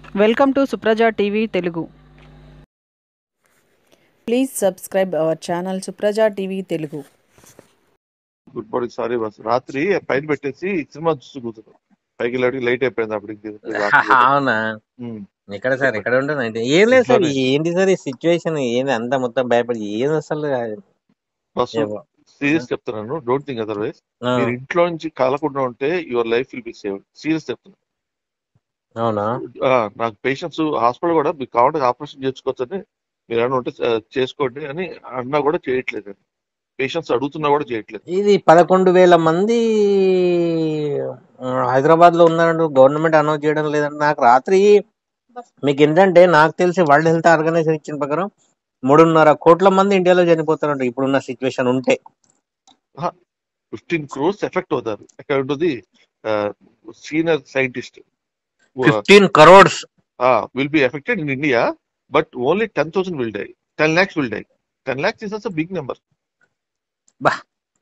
Welcome to Supraja TV Telugu please subscribe our channel Supraja TV Telugu good morning sorry bus రాత్రి పైన పెట్టేసి cinema చూస్తూ కూర్చున్నాం పైకి వెళ్ళాడికి లైట్ అయిపోయింది అప్పటికి రాత్రి అవునా ఉమ్. ఎక్కడ సార్ ఎక్కడ ఉంటుంది అంటే ఏం లేదు సార్ ఇంట్లోనే. ఏంటి సార్ ఈ సిచ్యువేషన్ ఏంది అంతా మొత్తం భయపడి ఏం అసలు బస్ ఏమో. సీరియస్ చెప్తున్నాను డోంట్ థింక్ అదర్వైజ్ ఆ, మీరు ఇంట్లో నుంచి కలకుండా ఉంటే your life will be save serious చెప్తున్నాను అవునా ఆ, నాకు పేషెంట్స్ హాస్పిటల్ కూడా మీకు కావాలంటే ఆపరేషన్ చేసుకోవచ్చని మీరు ఏమైనా ఉంటే ఆ, చేసుకోండి అని అన్నా కూడా చేయట్లేదు పేషెంట్స్ అడుగుతున్నా కూడా చేయట్లేదు ఇది పదకొండు వేల మంది హైదరాబాద్ లో ఉన్నారంటూ గవర్నమెంట్ అనౌన్స్ చేయడం లేదంటే నాకు రాత్రి మీకు ఏంటంటే నాకు తెలిసి వరల్డ్ హెల్త్ ఆర్గనైజేషన్ ప్రకారం మూడున్నర కోట్ల మంది ఇండియాలో చనిపోతారంట ఇప్పుడున్న సిచ్యువేషన్ ఉంటే ఫిఫ్టీన్ క్రోర్స్ ఎఫెక్ట్ అవుతారు ఎక్కడ ఉంటుంది senior scientist fifteen crores will be affected in India but only ten thousand will die ten lakhs will die ten lakhs is a big number బా.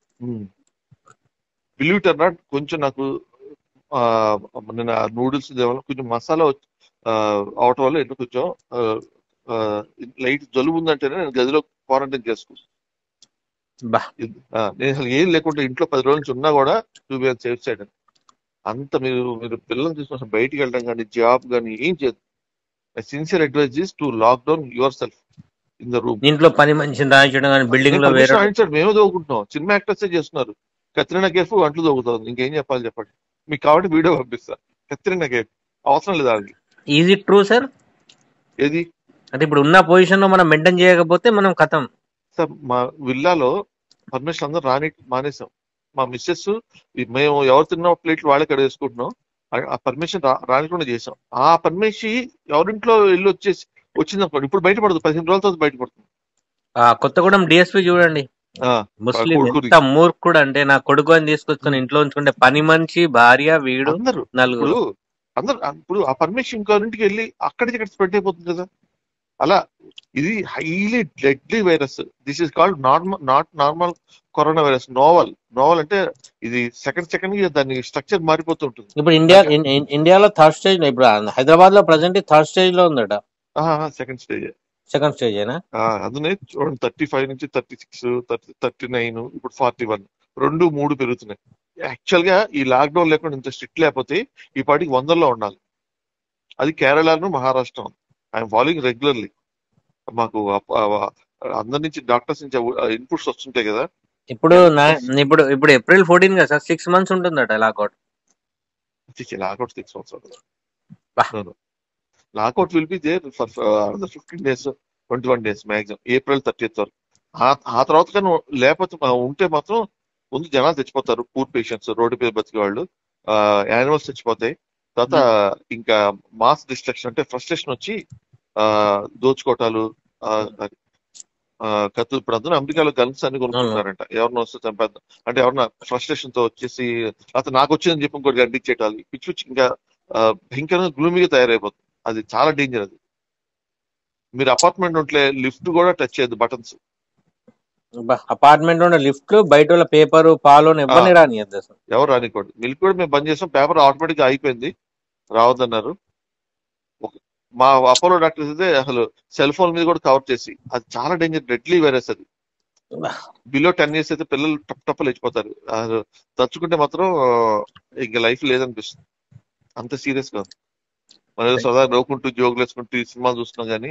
బిలీవ్ ఆర్ నాట్ కొంచెం నాకు ఆ, నిన్న నూడిల్స్ కొంచెం మసాలా వచ్చి- ఆ, అవటం వల్ల ఎందుకు కొంచెం లైట్ జలుబు ఉందంటేనే నేను గదిలో క్వారంటైన్ చేసుకున్నాను బా ఇది- ఆ, నేను అసలు ఏం లేకుండా ఇంట్లో పది రోజుల నుంచి ఉన్నా కూడా టూ బి సేఫ్ సైడ్ అంత మీరు మీరు పిల్లల్ని తీసుకుని అసలు బయటికి వెళ్ళడం కానీ జాబ్ కానీ ఏం చేయదు sincere advice is to lock down your self in the room ఇంట్లో పని మనిషిని రాయించడం కానీ బిల్డింగ్ లో వేరే మేము దోగుకుంటున్నాం సినిమా యాక్టర్స్ చేస్తున్నారు కత్రినా కేఫ్ అంట్లు దోగుతుంది ఇంకేం చెప్పాలి చెప్పండి మీకు కాబట్టి వీడియో పంపిస్తా కత్రినా కేఫ్ అవసరం లేదు అది ఈజీ ట్రూ సార్ ఏది అంటే ఇప్పుడు ఉన్న పొజిషన్ లో మనం మెయింటైన్ చేయకపోతే మనం కథం సార్ మా విల్లాలో పర్మిషన్ అందరూ రాని మానేసాం మా మిస్సెస్ మేము ఎవరు తిన్న ప్లేట్లు వాళ్ళే కడ వేసుకుంటున్నాం ఆ- ఆ పర్మిషన్ రానికుండా చేసాం ఆ పర్మిషన్ ఎవరింట్లో వెళ్ళి వచ్చేసి వచ్చింది అనుకోండి ఇప్పుడు బయటపడదు పదిహేను రోజుల తర్వాత బయటపడుతుంది ఆ కొత్తగూడెం డిఎస్పీ చూడండి ఆ, ముస్లిం కొడుకుని. ఎంత మూర్ఖుడు అంటే నా కొడుకు అని తీసుకొచ్చుకొని ఇంట్లో ఉంచుకుంటే పని మనిషి భార్య వీడు అందరూ నలుగురు ఇప్పుడు అందరు ఇప్పుడు ఆ పర్మిషన్ ఇంకో ఇంటికి వెళ్ళి అక్కడికి ఇక్కడ స్ప్రెడ్ అయిపోతుంది కదా అలా ఇది highly deadly virus this is called normal not normal corona virus novel novel అంటే ఇది సెకండ్ సెకండ్ కి దాని స్ట్రక్చర్ మారిపోతూ ఉంటుంది ఇప్పుడు ఇండియా ఇన్- ఇన్- ఇండియాలో థర్డ్ స్టేజ్ ఇప్పుడు హైదరాబాద్ లో ప్రజెంట్ థర్డ్ స్టేజ్ లో ఉందట సెకండ్ స్టేజ్ సెకండ్ స్టేజ్ ఏనా అందునే చూడండి థర్టీ ఫైవ్ నుంచి thirty six thirty thirty nine ఇప్పుడు ఫార్టీ వన్ రెండు మూడు పెరుగుతున్నాయి యాక్చువల్ గా ఈ లాక్డౌన్ లేకుండా ఇంత స్ట్రిక్ట్ లేకపోతే ఈ పాటికి వందల్లో ఉండాలి అది కేరళను మహారాష్ట్ర ఐఎమ్ ఫాలోయింగ్ రెగ్యులర్లీ మాకు అప్- ఆ- అందరి నుంచి డాక్టర్స్ నుంచి ఇన్పుట్స్ వస్తుంటాయి కదా ఇప్పుడు నా ఇప్పుడు ఇప్పుడు ఏప్రిల్ ఫోర్టీన్ కదా సార్ సిక్స్ మంత్స్ ఉంటుందట లాకౌట్ లాకౌట్ సిక్స్ మంత్స్ బా. Lockout will be there for fifteen days twenty one days maximum April thirty వరకు ఆ- ఆ తర్వాత కానీ లేకపోతే మా- ఉంటే మాత్రం ముందు జనాలు చచ్చిపోతారు పూర్ పేషెంట్స్ రోడ్డు మీద బతికే వాళ్ళు యానిమల్స్ చచ్చిపోతాయి తర్వాత ఇంకా మాస్ డిస్ట్రక్షన్ అంటే ఫ్రస్ట్రేషన్ వచ్చి ఆ దోచుకోవటాలు ఆ, అది, ఆ, కత్తులు ఇప్పుడు అందరూ అమెరికాలో గన్స్ అన్ని కొనుక్కుంటున్నారంట ఎవరినో వస్తే చంపేద్దాం అంటే ఎవరన్నా ఫ్రస్ట్రేషన్ తో వచ్చేసి అతను నాకు వచ్చిందని చెప్పి ఇంకోటి గంటించేటాలు పిచ్చి పిచ్చి ఇంకా ఆ, భయంకరంగా గ్లూమీగా తయారైపోతుంది అది చాలా డేంజర్ అది మీరు అపార్ట్మెంట్ ఉంటే లిఫ్ట్ కూడా టచ్ చేయదు బటన్స్ అపార్ట్మెంట్ లో లిఫ్ట్ బయట వాళ్ళ పేపర్ పాలు ఎవరిని రాని అసలు ఎవరు రానికూడదు మిల్క్ కూడా మేము బంద్ చేసాం పేపర్ ఆటోమేటిక్ గా అయిపోయింది రావద్దన్నారు ఒక- మా అపోలో డాక్టర్స్ అయితే అసలు సెల్ ఫోన్ మీద కూడా కవర్ చేసి అది చాలా డేంజర్ డెడ్లీ వైరస్ అది బిలో టెన్ ఇయర్స్ అయితే పిల్లలు టప్ టప్ లేచిపోతారు అసలు తచ్చుకుంటే మాత్రం ఆ, ఇంకా లైఫ్ లేదనిపిస్తుంది అంత సీరియస్ గా ఉంది. మనం ఏదో సదా నవ్వుకుంటూ జోకులు వేసుకుంటూ ఈ సినిమా చూస్తున్నాం కానీ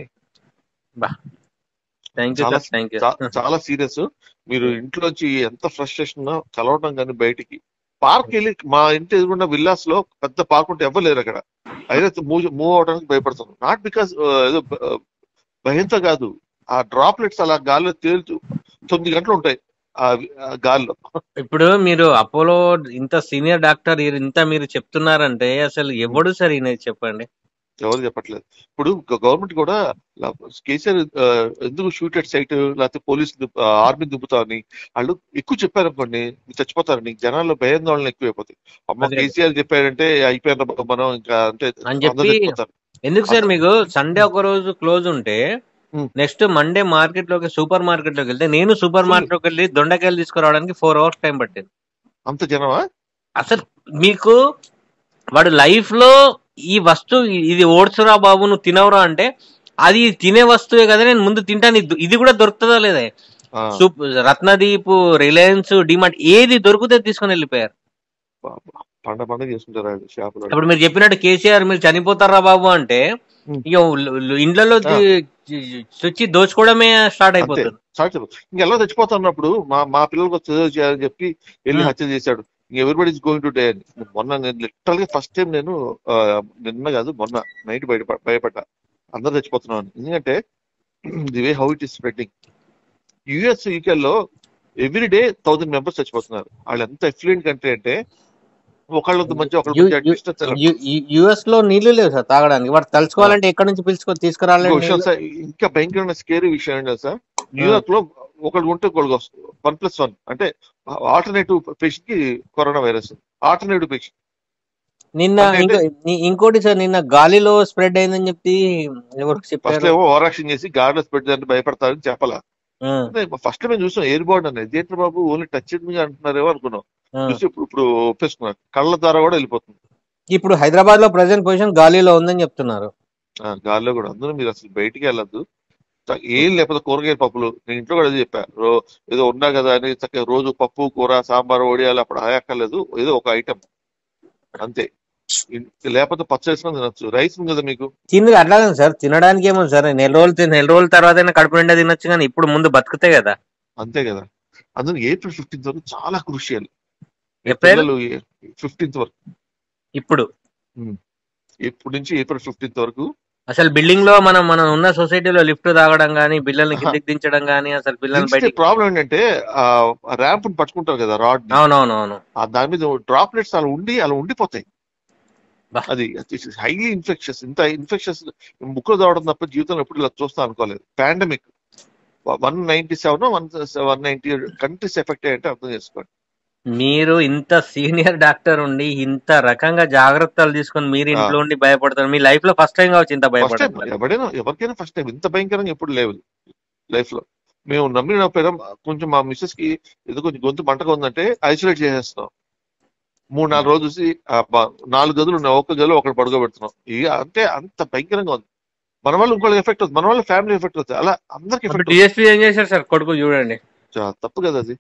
థ్యాంక్ యూ చాలా- సార్ థ్యాంక్ యూ చా- చాలా సీరియస్ మీరు ఇంట్లోంచి ఎంత ఫ్రస్ట్రేషన్ ఉన్నా కలవటం కానీ బయటికి పార్క్ వెళ్ళి మా ఇంటి ఎదురున్న విల్లాస్ లో పెద్ద పార్క్ ఉంటే ఎవరు లేరు అక్కడ అయితే మూవ్ మూవ్ అవడానికి భయపడుతున్నాం నాట్ బికాస్ ఏదో భ- భయంతో కాదు ఆ డ్రాప్లెట్స్ అలా గాల్లో తేలుతూ తొమ్మిది గంటలు ఉంటాయి ఆ వి- ఆ గాల్లో ఇప్పుడు మీరు అపోలో ఇంత సీనియర్ డాక్టర్ ఇంత మీరు చెప్తున్నారంటే అసలు ఎవడు సార్ ఈయన చెప్పండి ఎవరు చెప్పట్లేదు ఇప్పుడు గవర్నమెంట్ కూడా లా- కేసీఆర్ ఆ, ఎందుకు షూట్ ఎట్ సైట్ లేకపోతే పోలీస్ ఆర్మీ దింపుతామని వాళ్ళు ఎక్కువ చెప్పారు అనుకోండి మీరు చచ్చిపోతారని జనాల్లో భయాందోళన ఎక్కువైపోతాయి అమ్మ అదే. కేసీఆర్ చెప్పారంటే అయిపోయిన మనం ఇంకా అంటే అని చెప్పి అందరూ చచ్చిపోతారు ఎందుకు సార్ మీకు సండే ఒక రోజు క్లోజ్ ఉంటే Hmm. నెక్స్ట్ మండే మార్కెట్ లోకి సూపర్ మార్కెట్ లోకి వెళ్తే నేను సూపర్ Full. మార్కెట్ లోకి వెళ్ళి దొండకాయలు తీసుకురావడానికి ఫోర్ అవర్స్ టైం పట్టింది అంత జనమా అసలు మీకు వాడు లైఫ్ లో ఈ వస్తువు ఇది ఓడ్చురా బాబు నువ్వు తినవురా అంటే అది తినే వస్తువే కదా నేను ముందు తింటాను ఇది- ఇది కూడా దొరుకుతుందా లేదా ఆ, సూప్ రత్నదీప్ రిలయన్స్ డిమార్ట్ ఏది దొరికితే తీసుకొని వెళ్ళిపోయారు పాప. పండ పండగ చేసుకుంటారు వాళ్ళు షాపులో ఇప్పుడు మీరు చెప్పినట్టు కేసీఆర్ మీరు చనిపోతారా బాబు అంటే ఉమ్. ఇక ఇండ్లలో వచ్చి దోచుకోవడమే స్టార్ట్ అంతే అయిపోతుంది స్టార్ట్ అయిపోతుంది ఇంకెలా చచ్చిపోతున్నప్పుడు మా మా పిల్లలకు చదువు చేయాలని చెప్పి వెళ్ళి Hmm. హత్య చేశాడు everybody is going to die అని మొన్న నేను లిటరల్ గా ఫస్ట్ టైం నేను ఆ, నిన్న కాదు మొన్న నైట్ బయట భయపడ్డా అందరు చచ్చిపోతున్నాను ఎందుకంటే the way how it is spreading US యూకేలో ఎవ్రీ డే థౌసండ్ మెంబర్స్ చచ్చిపోతున్నారు వాళ్ళు ఎంత ఎఫ్లూయెంట్ కంట్రీ అంటే ఒకళ్ళ మధ్య ఒకళ్ళ మధ్య distance ఎలా- యుఎస్ లో నీళ్లు లేవు సార్ తాగడానికి వాడు తలుచుకోవాలంటే ఎక్కడి నుంచి పిలుచుకొని ఇంకో తీసుకురాలేదు విషయం సార్ ఇంకా భయంకరమైన స్కేరీ విషయం ఏంటంటే సార్ న్యూయార్క్ లో ఒకళ్ళు ఉంటే ఒకళ్ళు వస్తుంది వన్ ప్లస్ వన్ అంటే ఆల్టర్నేటివ్ పేషెంట్ కి కరోనా వైరస్ ఆల్టర్నేటివ్ పేషెంట్ నిన్న అంటే ఇంకో ని- ఇంకోటి సార్ నిన్న గాలిలో స్ప్రెడ్ అయిందని చెప్పి ఎవరికి ఫస్ట్ చెప్పారు ఏమో ఓవర్ యాక్షన్ చేసి గార్డ్ పెట్టి భయపడతారని చెప్పాలా ఆ, ఫస్ట్ మేము చూసాం ఎయిర్ బోర్డ్ అనేది ఇదేంటి బాబు ఓన్లీ టచ్ మీద అంటున్నారేమో అనుకున్నాం ఆ. చూసి ఇప్పుడు ఇప్పుడు ఒప్పేసుకున్నారు కళ్ళ ద్వారా కూడా వెళ్ళిపోతుంది ఇప్పుడు హైదరాబాద్ లో ప్రజెంట్ పొజిషన్ గాలిలో ఉందని చెప్తున్నారు ఆ, గాల్లో కూడా అందులో మీరు అసలు బయటికి వెళ్ళొద్దు చ- ఏం లేకపోతే కూరగాయల పప్పులు నేను ఇంట్లో కూడా అదే చెప్పా రో- ఏదో ఉన్నా కదా అని చక్కగా రోజు పప్పు కూర సాంబార్ వడియాలు అప్పుడు అక్కర్లేదు ఏదో ఒక ఐటమ్ అంతే ఇన్- లేకపోతే పచ్చడి వేసుకొని తినొచ్చు రైస్ ఉంది కదా మీకు తిని అట్లాగే సార్ తినడానికి ఏమో సార్ నెల రోజులు తిన- నెల రోజుల తర్వాత కడుపు నిండా తినొచ్చు కానీ ఇప్పుడు ముందు బతుకుతాయి కదా అంతే కదా అందులో ఏప్రిల్ ఫిఫ్టీన్త్ వరకు చాలా క్రూషియల్ ఏప్రిల్ పిల్లలు ఫిఫ్టీన్త్ వరకు ఇప్పుడు ఇప్పటి నుంచి ఏప్రిల్ ఫిఫ్టీన్త్ వరకు అసలు బిల్డింగ్ లో మనం మనం ఉన్న సొసైటీలో లిఫ్ట్ తాగడం గానీ పిల్లల్ని కిందికి దించడం గానీ అసలు పిల్లల్ని బయటికి ప్రాబ్లం ఏంటంటే ఆ ర్యాంప్ పట్టుకుంటారు కదా రాడ్ అవునవునవును ఆ దాని మీద డ్రాప్లెట్స్ అలా ఉండి అలా ఉండిపోతాయి బా. అది హైలీ ఇన్ఫెక్షస్ ఇంత ఇన్ఫెక్షస్ ముక్కులు దావడం తప్ప జీవితంలో ఎప్పుడు ఇలా చూస్తా అనుకోలేదు pandemic one ninety seven one one ninety countries effect అయ్యంటే అర్థం చేసుకోండి మీరు ఇంత సీనియర్ డాక్టర్ ఉండి ఇంత రకంగా జాగ్రత్తలు తీసుకొని మీరు ఇంట్లో ఉండి భయపడతారు మీ లైఫ్ లో ఫస్ట్ టైం కావచ్చు ఇంత ఫస్ట్ టైం భయపడతారు ఎవరైనా ఎవరికైనా ఫస్ట్ టైం ఇంత భయంకరంగా ఎప్పుడు లేవు లైఫ్ లో మేము నమ్మిన పేరు కొంచెం మా మిస్సెస్ కి ఏదో కొంచెం గొంతు మంటగా ఉందంటే ఐసోలేట్ చేసేస్తున్నాం మూడు నాలుగు రోజులు చూసి ఆ బ- నాలుగు గదులు ఉన్నాయి ఒక్క గదిలో ఒకటి పడుకోబెడుతున్నాం ఇక అంటే అంత భయంకరంగా ఉంది మన వల్ల ఇంకోళ్ళకి ఎఫెక్ట్ అవుతుంది మన వల్ల ఫ్యామిలీ ఎఫెక్ట్ అవుతుంది అలా అందరికి ఎఫెక్ట్ డిఎస్పీ ఏం చేశారు సార్ కొడుకు చూడండి తప్పు కదా అది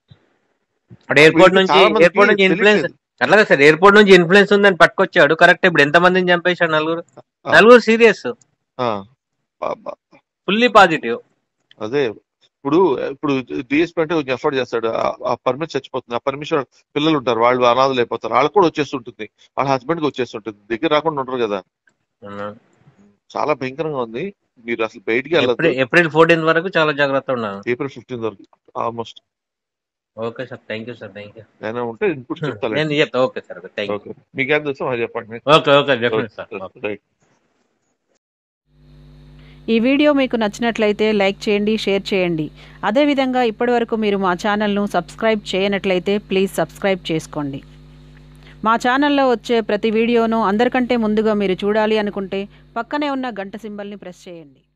అప్పుడు ఎయిర్పోర్ట్ నుంచి చాలా మందికి ఎయిర్పోర్ట్ నుంచి ఇన్ఫ్లుయెన్స్ తెలియట్లేదు. అట్లాగే సార్ ఎయిర్పోర్ట్ నుంచి ఇన్ఫ్లుయెన్స్ ఉందని పట్టుకొచ్చాడు కరెక్ట్ ఇప్పుడు ఎంత మందిని చంపేశాడు నలుగురు ఆ. నలుగురు సీరియస్ ఆ, బా- బా- ఫుల్లీ పాజిటివ్ అదే ఇప్పుడు ఇప్పుడు డిఎస్పీ అంటే కొంచెం ఎఫర్ట్ చేస్తాడు ఆ- ఆ పర్మిషన్ చచ్చిపోతుంది ఆ పర్మిషన్ పిల్లలు ఉంటారు వాళ్ళు అనాథలు అయిపోతారు వాళ్ళకి కూడా వచ్చేస్తుంటుంది వాళ్ళ హస్బెండ్ కి వచ్చేస్తుంటుంది దగ్గర రాకుండా ఉంటారు కదా చాలా భయంకరంగా ఉంది మీరు అసలు బయటికి వెళ్ళదు ఏప్రిల్ ఏప్రిల్ ఫోర్టీన్త్ వరకు చాలా జాగ్రత్త ఉన్నాను ఏప్రిల్ ఫిఫ్టీన్ వరకు almost okay sir thank you sir thank you ఏమైనా ఉంటే ఇన్పుట్ చెప్తాను నేను చెప్తా okay sir thank you okay మీకేం తెలుసు అది చెప్పండి okay okay definite sir right ఈ వీడియో మీకు నచ్చినట్లయితే లైక్ చేయండి షేర్ చేయండి అదేవిధంగా ఇప్పటివరకు మీరు మా ఛానల్ను సబ్స్క్రైబ్ చేయనట్లయితే ప్లీజ్ సబ్స్క్రైబ్ చేసుకోండి మా ఛానల్లో వచ్చే ప్రతి వీడియోను అందరికంటే ముందుగా మీరు చూడాలి అనుకుంటే పక్కనే ఉన్న గంట సింబల్ని ప్రెస్ చేయండి